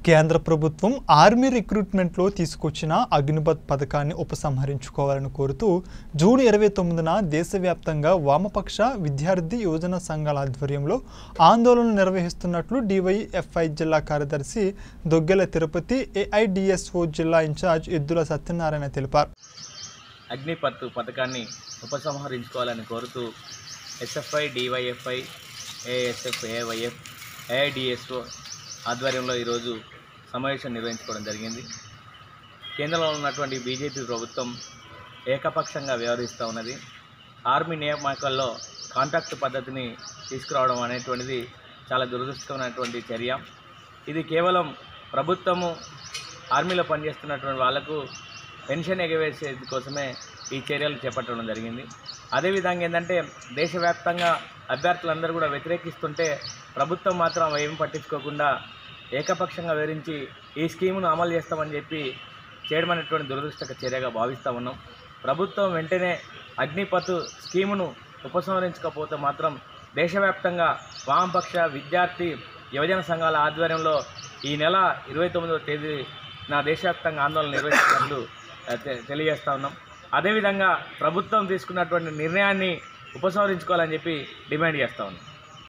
కేంద్ర ప్రభుత్వం ఆర్మీ రిక్రూట్మెంట్లో తీసుకొచ్చిన అగ్నిపథ్ పథకాన్ని ఉపసంహరించుకోవాలని కోరుతూ జూన్ ఇరవై తొమ్మిదిన దేశవ్యాప్తంగా వామపక్ష విద్యార్థి యువజన సంఘాల ఆధ్వర్యంలో ఆందోళన నిర్వహిస్తున్నట్లు డివైఎఫ్ఐ జిల్లా కార్యదర్శి దొగ్గెల తిరుపతి ఏఐడిఎస్ఓ జిల్లా ఇన్ఛార్జ్ ఎద్దుల సత్యనారాయణ తెలిపారు అగ్నిపత్ పథకాన్ని ఉపసంహరించుకోవాలని కోరుతూ SFI DYFI ASF AYF AIDSO ఆధ్వర్యంలో ఈరోజు సమావేశం నిర్వహించుకోవడం జరిగింది కేంద్రంలో ఉన్నటువంటి బీజేపీ ప్రభుత్వం ఏకపక్షంగా వ్యవహరిస్తూ ఉన్నది ఆర్మీ నియామకాల్లో కాంట్రాక్ట్ పద్ధతిని తీసుకురావడం అనేటువంటిది చాలా దురదృష్టకరమైనటువంటి చర్య ఇది కేవలం ప్రభుత్వము ఆర్మీలో పనిచేస్తున్నటువంటి వాళ్లకు పెన్షన్ ఎగవేసేది కోసమే ఈ చర్యలు చేపట్టడం జరిగింది అదేవిధంగా ఏంటంటే దేశవ్యాప్తంగా అభ్యర్థులందరూ కూడా వ్యతిరేకిస్తుంటే ప్రభుత్వం మాత్రం ఏం పట్టించుకోకుండా ఏకపక్షంగా వివరించి ఈ స్కీమును అమలు చేస్తామని చెప్పి చేయడం అనేటువంటి దురదృష్టక చర్యగా భావిస్తూ ఉన్నాం ప్రభుత్వం వెంటనే అగ్నిపత్ స్కీమును ఉపసంహరించకపోతే మాత్రం దేశవ్యాప్తంగా వామపక్ష విద్యార్థి యువజన సంఘాల ఆధ్వర్యంలో ఈ నెల ఇరవై తొమ్మిదవ తేదీ నా దేశవ్యాప్తంగా ఆందోళన నిర్వహిస్తున్నట్లు ఆ, తె- తెలియజేస్తా ఉన్నాం అదేవిధంగా ప్రభుత్వం తీసుకున్నటువంటి నిర్ణయాన్ని ఉపసంహరించుకోవాలని చెప్పి డిమాండ్ చేస్తా ఉన్నాం